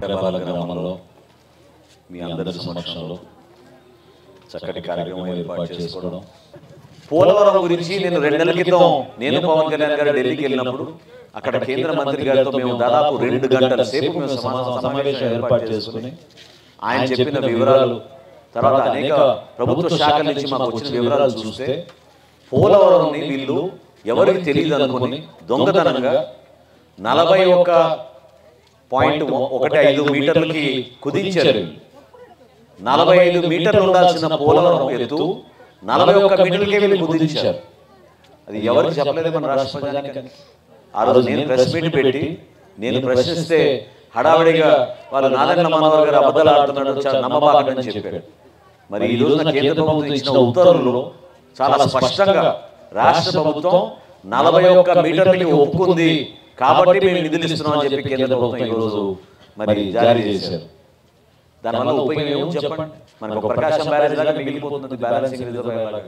పట్టేపాల గ్రామంలో మీ అందరి సమక్షంలో చక్కటి కార్యక్రమం ఏర్పాటు చేసుకోవడం పోలవరం గురించి నేను రెండు నెలల క్రితం నేను పవన్ కళ్యాణ్ గారు ఢిల్లీకి వెళ్ళినప్పుడు అక్కడ కేంద్ర మంత్రి గారితో మేము దాదాపు రెండు గంటల సేపు మేము సమా- సమావేశం ఏర్పాటు చేసుకుని ఆయన చెప్పిన వివరాలు తర్వాత అనేక ప్రభుత్వ శాఖల నుంచి మాకు వచ్చిన వివరాలు చూస్తే పోలవరంని వీళ్ళు ఎవరికి తెలియదు అనుకుని దొంగతనంగా నలభై ఒక్క పాయింట్ ఒకటి ఐదు మీటర్లకి కుదించారు నలభై ఐదు మీటర్లు ఉండాల్సిన పోలవరం ఎత్తు నలభై ఒక్క మీటర్లకే వెళ్ళి కుదించారు అది ఎవరికి చెప్పలేదు మన రాష్ట్ర ప్రజానికి ఆ రోజు నేను ప్రెస్ మీట్ పెట్టి నేను ప్రశ్నిస్తే హడావిడిగా వాళ్ళు నారాయణ మనోహర్ గారు అబద్ధాలు ఆడుతున్నాడు చాలా నమ్మబాగని చెప్పారు మరి ఈ రోజున కేంద్ర ప్రభుత్వం ఇచ్చిన ఉత్తర్వుల్లో చాలా స్పష్టంగా రాష్ట్ర ప్రభుత్వం నలభై ఒక్క మీటర్లకి ఒప్పుకుంది కాబట్టి మేము నిధులు ఇస్తున్నాం అని చెప్పి కేంద్ర ప్రభుత్వం ఈరోజు మరి జారీ చేశారు దానివల్ల ఉపయోగం ఏముంది చెప్పండి మనకు ఒక ప్రకాశం బ్యారేజ్ లాగా మిగిలిపోతుంది బ్యాలెన్సింగ్ రిజర్వాయర్ లాగా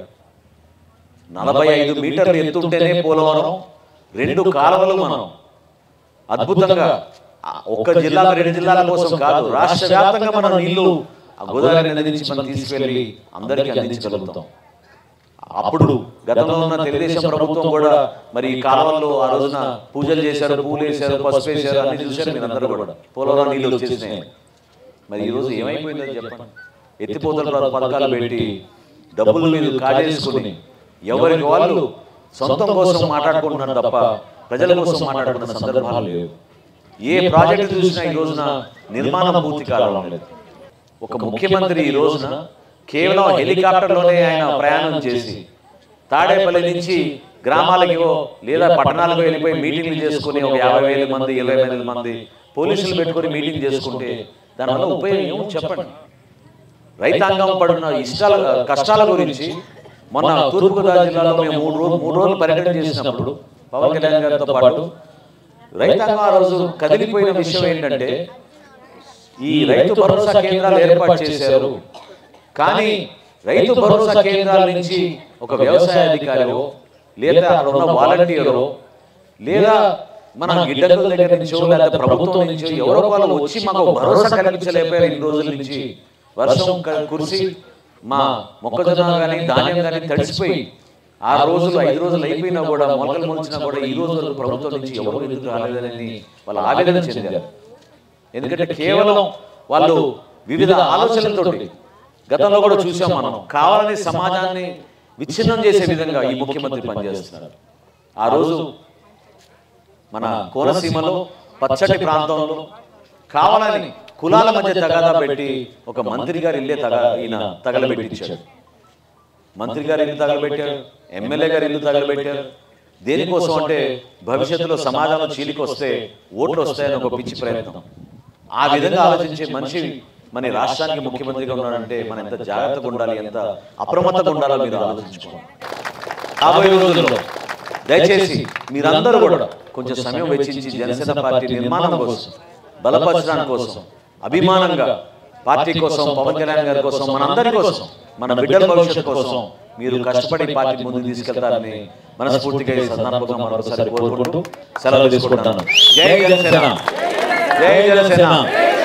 నలభై ఐదు మీటర్లు ఎత్తుంటేనే పోలవరం రెండు కాలువలు మనం అద్భుతంగా ఆ ఒక్క జిల్లా రెండు జిల్లాల కోసం కాదు రాష్ట్ర వ్యాప్తంగా మనం నీళ్లు ఆ గోదావరి నది నుంచి మనం తీసుకెళ్ళి అందరికీ అందించగలుగుతాం అప్పుడు గతంలో ఉన్న తెలుగుదేశం ప్రభుత్వం కూడా మరి ఈ కాలువల్లో ఆ రోజున పూజలు చేశారు పూలు వేశారు పసుపు వేశారు అన్ని చూశారు మీరు అందరూ కూడా పోలవరం నీళ్ళు వచ్చేసినాయి మరి ఈరోజు ఏమైపోయిందో చెప్పండి ఎత్తిపోతల పథ- పథకాలు పెట్టి డబ్బులు మీరు కాజేసుకుని ఎవరికి వాళ్ళు సొంతం కోసం మాట్లాడుకుంటున్నారు తప్ప ప్రజల కోసం మాట్లాడుకున్న సందర్భాలు లేవు ఏ ప్రాజెక్టు చూసినా ఈ రోజున నిర్మాణం పూర్తి కావడం లేదు ఒక ముఖ్యమంత్రి ఈ రోజున కేవలం హెలికాప్టర్లోనే ఆయన ప్రయాణం చేసి తాడేపల్లి నుంచి గ్రామాలకి లేదా పట్టణాలకు వెళ్ళిపోయి మీటింగ్లు చేసుకుని ఒక యాభై వేల మంది ఇరవై వేల మంది పోలీసులు పెట్టుకొని మీటింగ్ చేసుకుంటే దానివల్ల ఉపయోగం ఏమో చెప్పండి రైతాంగం పడున్న ఇష్టాల కష్టాల గురించి మొన్న తూర్పుగోదావరి జిల్లాలో మేము మూడు రోజులు మూడు రోజులు పర్యటన చేసినప్పుడు పవన్ కళ్యాణ్ గారితో పాటు రైతాంగం ఆ రోజు కదిలిపోయిన విషయం ఏంటంటే ఈ రైతు భరోసా కేంద్రాలు ఏర్పాటు చేశారు కానీ రైతు భరోసా కేంద్రాల నుంచి ఒక వ్యవసాయ అధికారో లేదా అక్కడ ఉన్న వాలంటీరో లేదా మన గిడ్డకుల దగ్గర నుంచో లేదా ప్రభుత్వం నుంచో ఎవరో వాళ్ళు వచ్చి మాకు భరోసా కల్పించలేకపోయారు ఇన్ని రోజుల నుంచి వర్షం క- కురిసి మా మొక్కజొన్న కానీ ధాన్యం కానీ తడిసిపోయి ఆ రోజులు ఐదు రోజులు అయిపోయినా కూడా మొలకలు మొలిచినా కూడా ఈ రోజు వరకు ప్రభుత్వం నుంచి ఎవరు ఎందుకు రాలేదని వాళ్ళు ఆవేదన చెందారు ఎందుకంటే కేవలం వాళ్ళు వివిధ ఆలోచనలతోటి గతంలో కూడా చూసాం మనం కావాలని సమాజాన్ని విచ్ఛిన్నం చేసే విధంగా ఈ ముఖ్యమంత్రి పనిచేస్తున్నారు ఆ రోజు మన కోనసీమలో పచ్చటి ప్రాంతంలో కావాలని కులాల మధ్య తగాదా పెట్టి ఒక మంత్రి గారు ఇల్లే తగ ఈయన తగలబెట్టించాడు మంత్రి గారు ఇల్లు తగలబెట్టారు ఎమ్మెల్యే గారు ఇల్లు తగలబెట్టారు దేనికోసం అంటే భవిష్యత్తులో సమాజంలో చీలికి వస్తే ఓట్లు వస్తాయని ఒక పిచ్చి ప్రయత్నం ఆ విధంగా ఆలోచించే మనిషి మన రాష్ట్రానికి ముఖ్యమంత్రిగా ఉన్నాడంటే మనం ఎంత జాగ్రత్తగా ఉండాలి ఎంత అప్రమత్తంగా ఉండాలో మీరు ఆలోచించుకోండి రాబోయే రోజుల్లో దయచేసి మీరందరూ కూడా కొంచెం సమయం వెచ్చించి జనసేన పార్టీ నిర్మాణం కోసం బలపరచడానికి కోసం అభిమానంగా పార్టీ కోసం పవన్ కళ్యాణ్ గారి కోసం మనందరి కోసం మన బిడ్డల భవిష్యత్తు కోసం మీరు కష్టపడి పార్టీ ముందుకు తీసుకెళ్తారని మనస్ఫూర్తిగా ఈ సందర్భంగా మరొకసారి కోరుకుంటూ సెలవు తీసుకుంటాను జై జనసేన జై జనసేన